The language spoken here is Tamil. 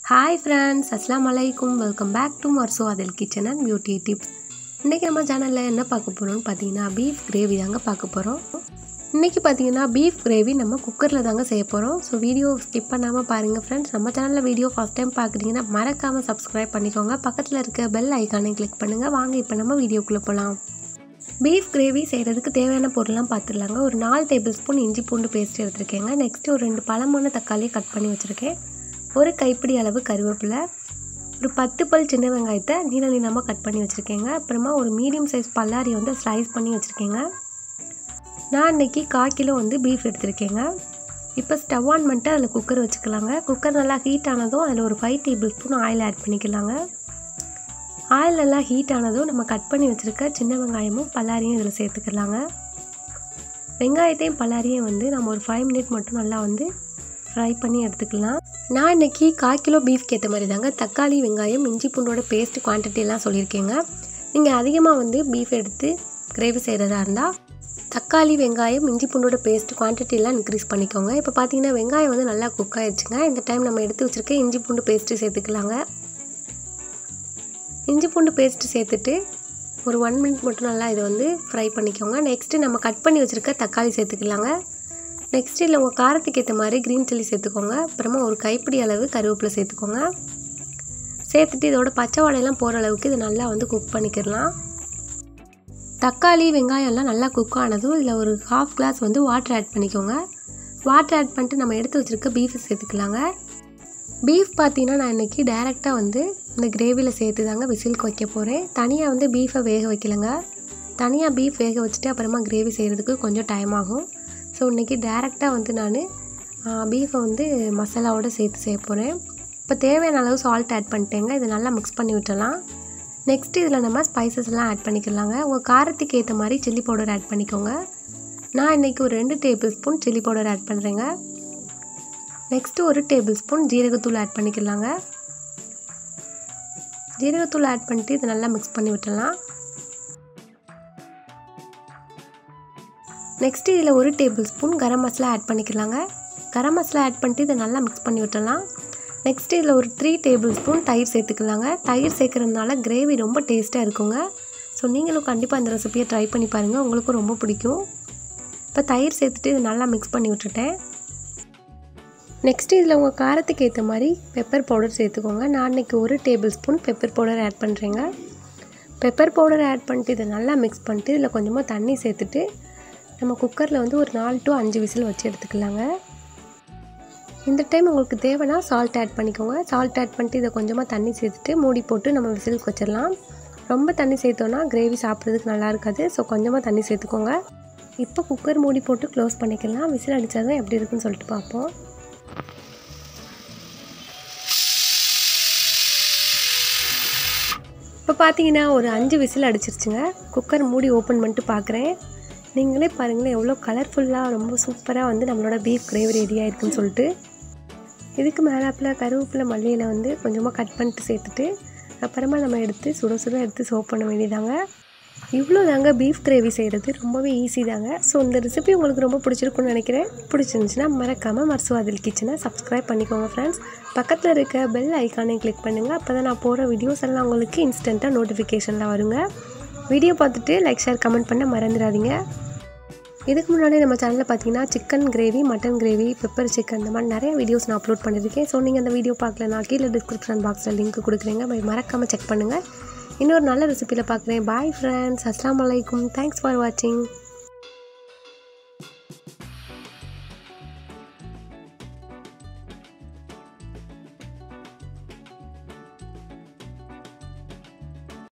ஹாய் ஃப்ரெண்ட்ஸ் அஸ்லாம் அலைக்கும் வெல்கம் பேக் டு மர்சோ அதில் கிச்சன் அண்ட் பியூட்டி டிப்ஸ் இன்றைக்கி நம்ம சேனலில் என்ன பார்க்க போகிறோம்னு பார்த்தீங்கன்னா பீஃப் கிரேவி தாங்க பார்க்க போகிறோம் இன்றைக்கி பார்த்தீங்கன்னா பீஃப் கிரேவி நம்ம குக்கரில் தாங்க செய்ய போகிறோம் ஸோ வீடியோ ஸ்கிப் பண்ணாமல் பாருங்கள் ஃப்ரெண்ட்ஸ் நம்ம சேனலில் வீடியோ ஃபஸ்ட் டைம் பார்க்குறீங்கன்னா மறக்காமல் சப்ஸ்கிரைப் பண்ணிக்கோங்க பக்கத்தில் இருக்க பெல் ஐக்கானை கிளிக் பண்ணுங்கள் வாங்க இப்போ நம்ம வீடியோக்குள்ளே போகலாம் பீஃப் கிரேவி செய்கிறதுக்கு தேவையான பொருள்லாம் பார்த்துடலாங்க ஒரு நாலு டேபிள் ஸ்பூன் இஞ்சி பூண்டு பேஸ்ட் எடுத்திருக்கேங்க நெக்ஸ்ட்டு ஒரு ரெண்டு பழமான தக்காளி கட் பண்ணி வச்சுருக்கேன் ஒரு கைப்பிடி அளவு கருவேப்பிலை ஒரு பத்து பல் சின்ன வெங்காயத்தை நீள நீளமாக கட் பண்ணி வச்சுருக்கேங்க அப்புறமா ஒரு மீடியம் சைஸ் பல்லாரி வந்து ஸ்லைஸ் பண்ணி வச்சுருக்கேங்க நான் இன்றைக்கி கால் கிலோ வந்து பீஃப் எடுத்திருக்கேங்க இப்போ ஸ்டவ் ஆன் பண்ணிட்டு அதில் குக்கர் வச்சுக்கலாங்க குக்கர் நல்லா ஹீட் ஆனதும் அதில் ஒரு five tablespoon oil add பண்ணிக்கலாங்க ஆயில் நல்லா ஹீட் ஆனதும் நம்ம கட் பண்ணி வச்சுருக்க சின்ன வெங்காயமும் பல்லாரியும் இதில் சேர்த்துக்கலாங்க வெங்காயத்தையும் பல்லாரியும் வந்து நம்ம ஒரு ஃபைவ் மினிட் மட்டும் நல்லா வந்து ஃப்ரை பண்ணி எடுத்துக்கலாம் நான் இன்றைக்கி கால் கிலோ பீஃப்க்கு ஏற்ற மாதிரி தாங்க தக்காளி வெங்காயம் இஞ்சி பூண்டோட பேஸ்ட் குவான்டிட்டியெல்லாம் சொல்லியிருக்கேங்க நீங்கள் அதிகமாக வந்து பீஃப் எடுத்து கிரேவி செய்கிறதா இருந்தால் தக்காளி வெங்காயம் இஞ்சி பூண்டோட பேஸ்ட் குவான்டிட்டிலாம் இன்க்ரீஸ் பண்ணிக்கோங்க இப்போ பார்த்தீங்கன்னா வெங்காயம் வந்து நல்லா குக் ஆயிடுச்சுங்க இந்த டைம் நம்ம எடுத்து வச்சுருக்க இஞ்சி பூண்டு பேஸ்ட்டு சேர்த்துக்கலாங்க இஞ்சி பூண்டு பேஸ்ட்டு சேர்த்துட்டு ஒரு ஒன் மினிட் மட்டும் நல்லா இதை வந்து ஃப்ரை பண்ணிக்கோங்க நெக்ஸ்ட்டு நம்ம கட் பண்ணி வச்சுருக்க தக்காளி சேர்த்துக்கலாங்க நெக்ஸ்ட்டு இல்லை உங்கள் காரத்துக்கு ஏற்ற மாதிரி க்ரீன் சில்லி சேர்த்துக்கோங்க அப்புறமா ஒரு கைப்பிடி அளவு கருவேப்பிலை சேர்த்துக்கோங்க சேர்த்துட்டு இதோட பச்சை வாடையெல்லாம் போகிற அளவுக்கு இதை நல்லா வந்து குக் பண்ணிக்கிடலாம் தக்காளி வெங்காயம்லாம் நல்லா குக் ஆனதும் இதில் ஒரு ஹாஃப் கிளாஸ் வந்து வாட்டர் ஆட் பண்ணிக்கோங்க வாட்டர் ஆட் பண்ணிட்டு நம்ம எடுத்து வச்சுருக்க பீஃப் சேர்த்துக்கலாங்க பீஃப் பார்த்தீங்கன்னா நான் இன்றைக்கி டேரெக்டாக வந்து இந்த கிரேவியில் சேர்த்து தாங்க விசிலுக்கு வைக்க போகிறேன் தனியாக வந்து பீஃபை வேக வைக்கலங்க தனியாக பீஃப் வேக வச்சுட்டு அப்புறமா கிரேவி செய்கிறதுக்கு கொஞ்சம் டைம் ஆகும் ஸோ இன்றைக்கி டேரெக்டாக வந்து நான் பீஃபை வந்து மசாலாவோடு சேர்த்து செய்ய போகிறேன் இப்போ தேவையான அளவு சால்ட் ஆட் பண்ணிட்டேங்க இதை நல்லா மிக்ஸ் பண்ணி விட்டுலாம் நெக்ஸ்ட் இதில் நம்ம ஸ்பைசஸ்லாம் ஆட் பண்ணிக்கலாங்க உங்கள் காரத்துக்கு ஏற்ற மாதிரி சில்லி பவுடர் ஆட் பண்ணிக்கோங்க நான் இன்றைக்கி ஒரு ரெண்டு tablespoon chilli powder add பண்ணுறேங்க நெக்ஸ்ட்டு ஒரு டேபிள் ஸ்பூன் ஜீரகத்தூள் ஆட் பண்ணிக்கலாங்க ஜீரகத்தூள் ஆட் பண்ணிட்டு இதை நல்லா மிக்ஸ் பண்ணி விட்டுடலாம் நெக்ஸ்ட்டு இதில் ஒரு tablespoon garam masala add பண்ணிக்கலாங்க கரம் மசாலா ஆட் பண்ணிட்டு இதை நல்லா மிக்ஸ் பண்ணி விட்டுடலாம் நெக்ஸ்ட்டு இதில் ஒரு த்ரீ டேபிள் ஸ்பூன் தயிர் சேர்த்துக்கலாங்க தயிர் சேர்க்குறதுனால கிரேவி ரொம்ப டேஸ்ட்டாக இருக்குங்க ஸோ நீங்களும் கண்டிப்பாக இந்த ரெசிபியை ட்ரை பண்ணி பாருங்கள் உங்களுக்கும் ரொம்ப பிடிக்கும் இப்போ தயிர் சேர்த்துட்டு இதை நல்லா மிக்ஸ் பண்ணி விட்டுட்டேன் நெக்ஸ்ட்டு இதில் உங்கள் காரத்துக்கு ஏற்ற மாதிரி பெப்பர் பவுடர் சேர்த்துக்கோங்க நான் இன்றைக்கி ஒரு tablespoon pepper powder add பண்ணுறேங்க பெப்பர் பவுடர் ஆட் பண்ணிட்டு இதை நல்லா மிக்ஸ் பண்ணிட்டு இதில் கொஞ்சமாக தண்ணி சேர்த்துட்டு நம்ம குக்கரில் வந்து ஒரு நாலு டு அஞ்சு விசில் வச்சு எடுத்துக்கலாங்க இந்த டைம் உங்களுக்கு தேவைன்னா சால்ட் ஆட் பண்ணிக்கோங்க சால்ட் ஆட் பண்ணிட்டு இதை கொஞ்சமாக தண்ணி சேர்த்துட்டு மூடி போட்டு நம்ம விசிலுக்கு வச்சிடலாம் ரொம்ப தண்ணி சேர்த்தோன்னா கிரேவி சாப்பிட்றதுக்கு நல்லா இருக்காது ஸோ கொஞ்சமாக தண்ணி சேர்த்துக்கோங்க இப்போ குக்கர் மூடி போட்டு க்ளோஸ் பண்ணிக்கலாம் விசில் அடித்தாதான் எப்படி இருக்குன்னு சொல்லிட்டு பார்ப்போம் இப்போ பார்த்தீங்கன்னா ஒரு அஞ்சு விசில் அடிச்சிருச்சுங்க குக்கர் மூடி ஓப்பன் பண்ணிட்டு பார்க்குறேன் நீங்களே பாருங்களேன் எவ்வளோ கலர்ஃபுல்லாக ரொம்ப சூப்பராக வந்து நம்மளோட பீஃப் கிரேவி ரெடியாக இருக்குன்னு சொல்லிட்டு இதுக்கு மேலாப்பில் கருவேப்பிலை மல்லியில் வந்து கொஞ்சமாக கட் பண்ணிட்டு சேர்த்துட்டு அப்புறமா நம்ம எடுத்து சுட சுட எடுத்து சோப் பண்ண வேண்டியதாங்க இவ்வளோ தாங்க பீஃப் கிரேவி செய்கிறது ரொம்பவே ஈஸி தாங்க ஸோ இந்த ரெசிபி உங்களுக்கு ரொம்ப பிடிச்சிருக்குன்னு நினைக்கிறேன் பிடிச்சிருந்துச்சுன்னா மறக்காமல் மர்சுவாதில் கிச்சனை சப்ஸ்கிரைப் பண்ணிக்கோங்க ஃப்ரெண்ட்ஸ் பக்கத்தில் இருக்க பெல் ஐக்கானை கிளிக் பண்ணுங்கள் அப்போ தான் நான் போகிற வீடியோஸ் எல்லாம் உங்களுக்கு இன்ஸ்டண்ட்டாக நோட்டிஃபிகேஷனில் வருங்க வீடியோ பார்த்துட்டு லைக் ஷேர் கமெண்ட் பண்ண மறந்துடாதீங்க இதுக்கு முன்னாடி நம்ம சேனலில் பார்த்தீங்கன்னா chicken gravy mutton gravy pepper chicken இந்த மாதிரி நிறைய வீடியோஸ் நான் அப்லோட் பண்ணியிருக்கேன் ஸோ நீங்கள் அந்த வீடியோ பார்க்கல நான் கீழே டிஸ்கிரிப்ஷன் பாக்ஸில் லிங்க் கொடுக்குறேங்க பை மறக்காமல் செக் பண்ணுங்கள் இன்னொரு நல்ல ரெசிபியில் பார்க்குறேன் பாய் ஃப்ரெண்ட்ஸ் அஸ்லாம் வலைக்கும் தேங்க்ஸ் ஃபார் வாட்சிங்